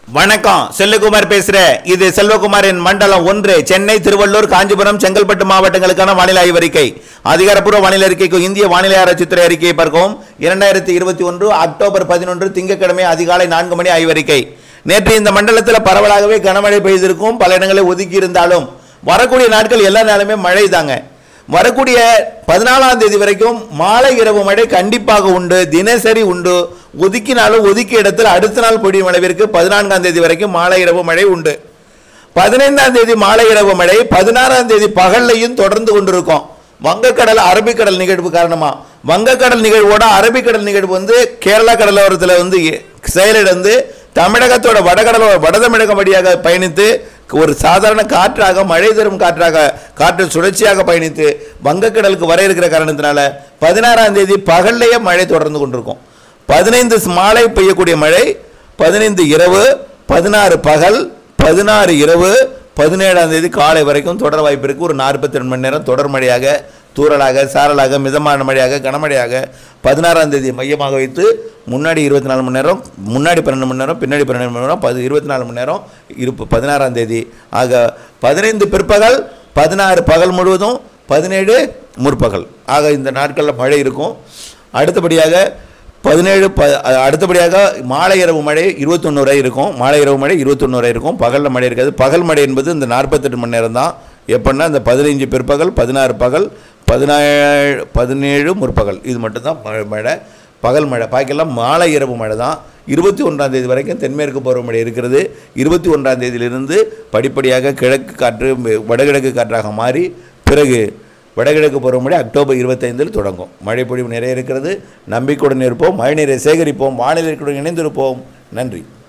வணக்கம் செல்வகுமார் பேசுறேன் இது செல்வகுமாரின் மண்டலம் ஒன்று சென்னை திருவள்ளூர் காஞ்சிபுரம் செங்கல்பட்டு மாவட்டங்களுக்கான வானிலை ஆய்வறிக்கை அதிகாரப்பூர்வ வானிலை அறிக்கைக்கு இந்திய வானிலை ஆராய்ச்சித்துறை அறிக்கையை பார்க்கவும் இரண்டாயிரத்தி இருபத்தி ஒன்று அக்டோபர் பதினொன்று திங்கட்கிழமை அதிகாலை நான்கு மணி ஆய்வறிக்கை நேற்று இந்த மண்டலத்தில் பரவலாகவே கனமழை பெய்திருக்கும் பல இடங்களை ஒதுக்கி இருந்தாலும் வரக்கூடிய நாட்கள் எல்லா நாளுமே மழை தாங்க வரக்கூடிய பதினாலாம் தேதி வரைக்கும் மாலை இரவு மழை கண்டிப்பாக உண்டு தினசரி உண்டு ஒதுக்கினாலும் ஒதுக்கிய இடத்தில் அடுத்த நாள் பொழியும் அளவிற்கு பதினான்காம் தேதி வரைக்கும் மாலை இரவு மழை உண்டு பதினைந்தாம் தேதி மாலை இரவு மழை பதினாறாம் தேதி பகல்லையும் தொடர்ந்து கொண்டிருக்கும் வங்கக்கடல் அரபிக்கடல் நிகழ்வு காரணமா வங்கக்கடல் நிகழ்வோட அரபிக்கடல் நிகழ்வு வந்து கேரளா கடலோரத்தில் வந்து செயலிழந்து தமிழகத்தோட வடகடலோ வட தமிழகம் வழியாக பயணித்து ஒரு சாதாரண காற்றாக மழை தரும் காற்றாக காற்று சுழற்சியாக பயணித்து வங்கக்கடலுக்கு வர இருக்கிற காரணத்தினால பதினாறாம் தேதி பகல்லையே மழை தொடர்ந்து கொண்டிருக்கும் பதினைந்து மாலை பெய்யக்கூடிய மழை பதினைந்து இரவு பதினாறு பகல் பதினாறு இரவு பதினேழாம் தேதி காலை வரைக்கும் தொடர் வாய்ப்பு இருக்குது ஒரு நாற்பத்தி ரெண்டு மணி நேரம் தொடர் மழையாக தூறலாக சாரலாக மிதமான மழையாக கனமழையாக பதினாறாம் தேதி மையமாக வைத்து முன்னாடி இருபத்தி நாலு மணி நேரம் முன்னாடி பன்னெண்டு மணி நேரம் பின்னாடி பன்னெண்டு மணி நேரம் பது இருபத்தி நாலு மணி நேரம் இருப்பு பதினாறாம் தேதி ஆக பதினைந்து பிற்பகல் பதினாறு பகல் முழுவதும் பதினேழு முற்பகல் ஆக இந்த நாட்களில் மழை இருக்கும் அடுத்தபடியாக பதினேழு ப அடுத்தபடியாக மாலை இரவு மழை இருபத்தொன்று வரை இருக்கும் மாலை இரவு மழை இருபத்தொன்று வரை இருக்கும் பகலில் மழை இருக்காது பகல் மழை என்பது இந்த நாற்பத்தெட்டு மணி நேரம் தான் எப்படின்னா இந்த பதினைஞ்சு பிற்பகல் பதினாறு பகல் பதினேழு பதினேழு முற்பகல் இது மட்டும்தான் மழை மழை பகல் மழை பாக்கெல்லாம் மாலை இரவு மழை தான் இருபத்தி ஒன்றாம் தேதி வரைக்கும் தென்மேற்கு பருவமழை இருக்கிறது இருபத்தி ஒன்றாம் தேதியிலிருந்து படிப்படியாக கிழக்கு காற்று வடகிழக்கு காற்றாக மாறி பிறகு வடகிழக்கு பருவமழை அக்டோபர் இருபத்தைந்தில் தொடங்கும் மழை பொழிவு நிறைய இருக்கிறது நம்பிக்கையுடன் இருப்போம் மழைநீரை சேகரிப்போம் வானிலைக்குடன் இணைந்திருப்போம் நன்றி